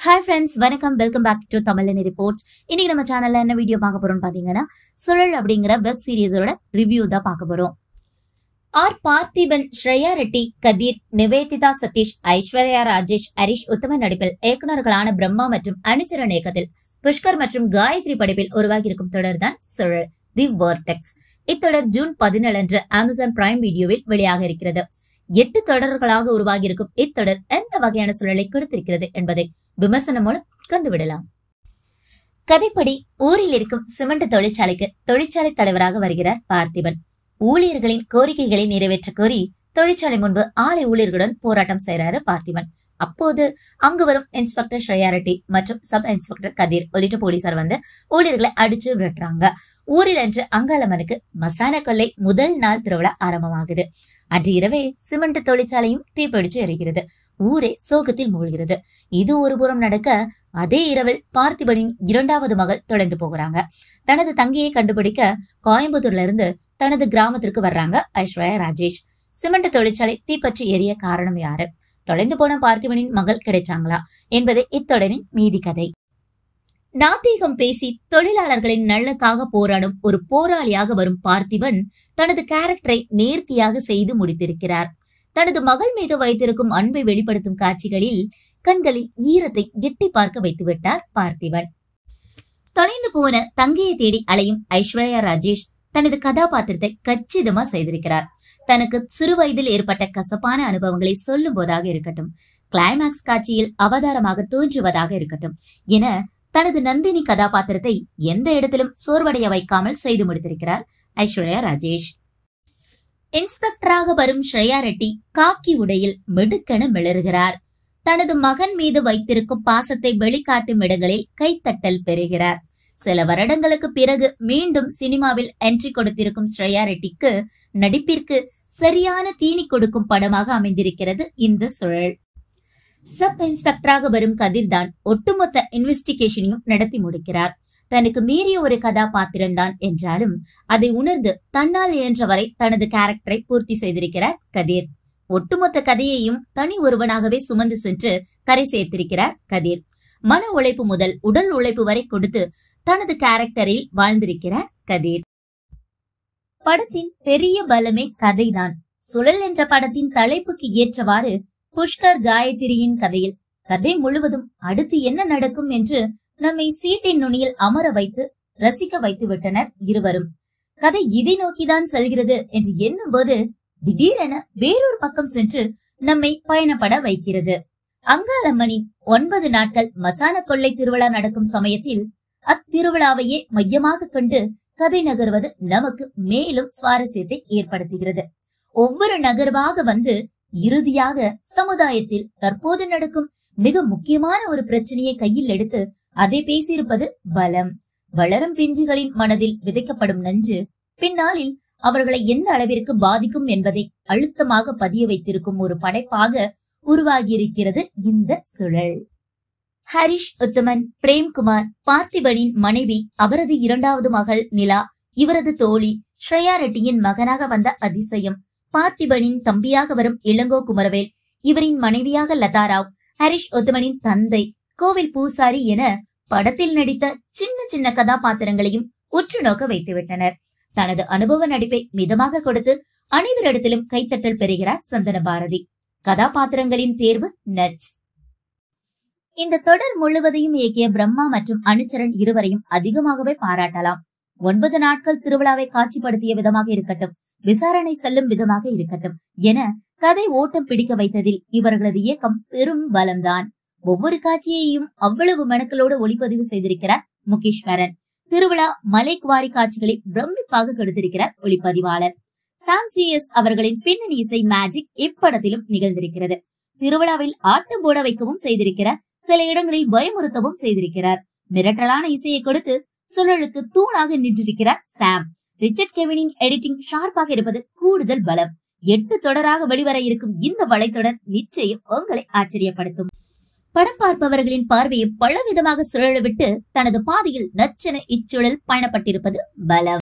hi friends வணக்கம் welcome back to Tamilani reports இன்னைக்கு நம்ம சேனல்ல என்ன வீடியோ பார்க்க போறோம்னு பாத்தீங்கன்னா சுழல் அப்படிங்கிற வெப் சீரிஸோட ரிவ்யூ தான் பார்க்க போறோம் ஆர் பார்த்திபன் ஸ்ரேயா ரெட்டி கதீர் நிவேதிதா சதீஷ் ஐஸ்வர்யா ராஜேஷ் ஹரிஷ் உத்தமன் நடிப்பில் இயக்குநர்களான பிரம்மா மற்றும் அனுச்சரன் இயக்கத்தில் புஷ்கர் மற்றும் காயத்ரி படைப்பில் உருவாகியிருக்கும் தொடர் தான் சுழல் தி வர்டெக்ஸ் இத்தொடர் ஜூன் பதினேழு அன்று அமேசான் பிரைம் வீடியோவில் வெளியாக இருக்கிறது எட்டு தொடர்களாக உருவாகியிருக்கும் இத்தொடர் எந்த வகையான சூழலை கொடுத்திருக்கிறது என்பதை விமர்சனம் மூலம் கண்டுவிடலாம் கதைப்படி ஊரில் இருக்கும் சிமெண்ட் தொழிற்சாலைக்கு தொழிற்சாலை தலைவராக வருகிறார் பார்த்திபன் ஊழியர்களின் கோரிக்கைகளை நிறைவேற்ற கோரி தொழிற்சாலை முன்பு ஆலை ஊழியர்களுடன் போராட்டம் செய்யறாரு பார்த்திபன் அப்போது அங்கு வரும் இன்ஸ்பெக்டர் ஸ்ரேயா ரெட்டி மற்றும் சப் இன்ஸ்பெக்டர் கதிர் உள்ளிட்ட போலீசார் வந்து ஊழியர்களை அடிச்சு விரட்டுறாங்க ஊரில் அன்று அங்காளம்மனுக்கு மசான கொள்ளை முதல் நாள் திருவிழா ஆரம்பமாகுது அன்று இரவே சிமெண்ட் தொழிற்சாலையும் தீப்பிடிச்சு எரிகிறது ஊரே சோகத்தில் மூழ்கிறது இது ஒரு புறம் நடக்க அதே இரவில் பார்த்திபனின் இரண்டாவது மகள் தொலைந்து போகிறாங்க தனது தங்கையை கண்டுபிடிக்க கோயம்புத்தூர்ல இருந்து தனது கிராமத்திற்கு வர்றாங்க ஐஸ்வர்யா ராஜேஷ் சிமெண்ட் தொழிற்சாலை தீப்பற்றி எரிய காரணம் யாரு தொலைந்து போன பார்த்திபனின் மகள் கிடைச்சாங்களா என்பது இத்தொடரின் மீதி கதை நாத்தீகம் பேசி தொழிலாளர்களின் நலனுக்காக போராடும் ஒரு போராளியாக வரும் பார்த்திபன் தனது கேரக்டரை நேர்த்தியாக செய்து முடித்திருக்கிறார் தனது மகள் மீது வைத்திருக்கும் அன்பை வெளிப்படுத்தும் காட்சிகளில் கண்களில் ஈரத்தை எட்டி பார்க்க வைத்து விட்டார் பார்த்திபன் தொலைந்து போன தங்கையை தேடி அலையும் ஐஸ்வர்யா ராஜேஷ் தனது கதாபாத்திரத்தை கச்சிதமா செய்திருக்கிறார் தனக்கு சிறு வயதில் ஏற்பட்ட கசப்பான அனுபவங்களை சொல்லும் போதாக இருக்கட்டும் கிளைமாக்ஸ் காட்சியில் அவதாரமாக தோன்றுவதாக இருக்கட்டும் என தனது நந்தினி கதாபாத்திரத்தை எந்த இடத்திலும் சோர்வடைய வைக்காமல் செய்து முடித்திருக்கிறார் ஐஸ்வர்யா ராஜேஷ் இன்ஸ்பெக்டராக வரும் ஸ்ரேயா ரெட்டி காக்கி உடையில் மிடுக்கென மிளறுகிறார் தனது மகன் மீது வைத்திருக்கும் பாசத்தை வெளிக்காட்டும் இடங்களில் கைத்தட்டல் பெறுகிறார் சில வருடங்களுக்கு பிறகு மீண்டும் சினிமாவில் என்ட்ரி கொடுத்திருக்கும் ஸ்ரேயா ரெட்டிக்கு நடிப்பிற்கு சரியான தீனி கொடுக்கும் படமாக அமைந்திருக்கிறது இந்த சுழல் சப் இன்ஸ்பெக்டராக வரும் கதிர்தான் ஒட்டுமொத்த இன்வெஸ்டிகேஷனையும் நடத்தி முடிக்கிறார் தனக்கு மீறிய ஒரு கதாபாத்திரம் தான் என்றாலும் அதை உணர்ந்து தன்னால் இயன்றவரை தனது கேரக்டரை பூர்த்தி செய்திருக்கிறார் கதிர் ஒட்டுமொத்த கதையையும் தனி ஒருவனாகவே சுமந்து சென்று கரை சேர்த்திருக்கிறார் கதிர் மன உழைப்பு முதல் உடல் உழைப்பு வரை கொடுத்து தனது கேரக்டரில் வாழ்ந்திருக்கிறார் கதிர் படத்தின் பெரிய பலமே கதைதான் சுழல் என்ற படத்தின் தலைப்புக்கு ஏற்றவாறு புஷ்கர் காயத்ரியின் கதையில் கதை முழுவதும் அடுத்து என்ன நடக்கும் என்று நம்மை சீட்டின் நுனியில் அமர வைத்து ரசிக்க வைத்து விட்டனர் இருவரும் கதை இதை நோக்கிதான் செல்கிறது என்று எண்ணும் போது திடீரென வேறொரு பக்கம் சென்று நம்மை பயணப்பட வைக்கிறது அங்காளம்மனின் ஒன்பது நாட்கள் மசான கொள்ளை திருவிழா நடக்கும் சமயத்தில் அத்திருவிழாவையே மையமாக கொண்டு கதை நகர்வது நமக்கு மேலும் சுவாரஸ்யத்தை ஏற்படுத்துகிறது ஒவ்வொரு நகர்வாக வந்து இறுதியாக சமுதாயத்தில் தற்போது நடக்கும் மிக முக்கியமான ஒரு பிரச்சனையை கையில் எடுத்து அதை பேசியிருப்பது பலம் வளரும் பிஞ்சுகளின் மனதில் விதைக்கப்படும் நஞ்சு பின்னாளில் அவர்களை எந்த அளவிற்கு பாதிக்கும் என்பதை அழுத்தமாக பதிய வைத்திருக்கும் ஒரு படைப்பாக உருவாகியிருக்கிறது இந்த சுழல் ஹரிஷ் உத்தமன் பிரேம்குமார் பார்த்திபனின் மனைவி அவரது இரண்டாவது மகள் நிலா இவரது தோழி ஸ்ரேயா ரெட்டியின் மகனாக வந்த அதிசயம் பார்த்திபனின் தம்பியாக வரும் இளங்கோ குமரவேல் இவரின் மனைவியாக லதாராவ் ஹரிஷ் உத்தமனின் தந்தை கோவில் பூசாரி என படத்தில் நடித்த சின்ன சின்ன கதாபாத்திரங்களையும் உற்று நோக்க வைத்துவிட்டனர் தனது அனுபவ நடிப்பை மிதமாக கொடுத்து அனைவரிடத்திலும் கைத்தட்டல் பெறுகிறார் சந்தன பாரதி கதாபாத்திரங்களின் தேர்வு நச் இந்த தொடர் முழுவதையும் இயக்கிய பிரம்மா மற்றும் அனுச்சரன் இருவரையும் அதிகமாகவே பாராட்டலாம் ஒன்பது நாட்கள் திருவிழாவை காட்சிப்படுத்திய விதமாக இருக்கட்டும் விசாரணை செல்லும் விதமாக இருக்கட்டும் என கதை ஓட்டம் பிடிக்க வைத்ததில் இவர்களது இயக்கம் பெரும் பலம்தான் ஒவ்வொரு காட்சியையும் அவ்வளவு மெனக்களோடு ஒளிப்பதிவு செய்திருக்கிறார் முகேஸ்வரன் திருவிழா மலை குவாரி காட்சிகளை பிரமிப்பாக கொடுத்திருக்கிறார் ஒளிப்பதிவாளர் சாம் சி எஸ் அவர்களின் பின்னணி இசை மேஜிக் இப்படத்திலும் நிகழ்ந்திருக்கிறது திருவிழாவில் ஆட்டம் போட வைக்கவும் செய்திருக்கிறார் சில இடங்களில் பயமுறுத்தவும் செய்திருக்கிறார் மிரட்டலான இசையை கொடுத்து சுழலுக்கு தூணாக நின்றிருக்கிறார் சாம் ரிச்சர்ட் கெவினின் எடிட்டிங் ஷார்ப்பாக இருப்பது கூடுதல் பலம் எட்டு தொடராக வெளிவர இருக்கும் இந்த வலைத்தொடர் நிச்சயம் உங்களை ஆச்சரியப்படுத்தும் படம் பார்ப்பவர்களின் பார்வையை பலவிதமாக சுழல விட்டு தனது பாதையில் நச்சென இச்சுழல் பயணப்பட்டிருப்பது பலம்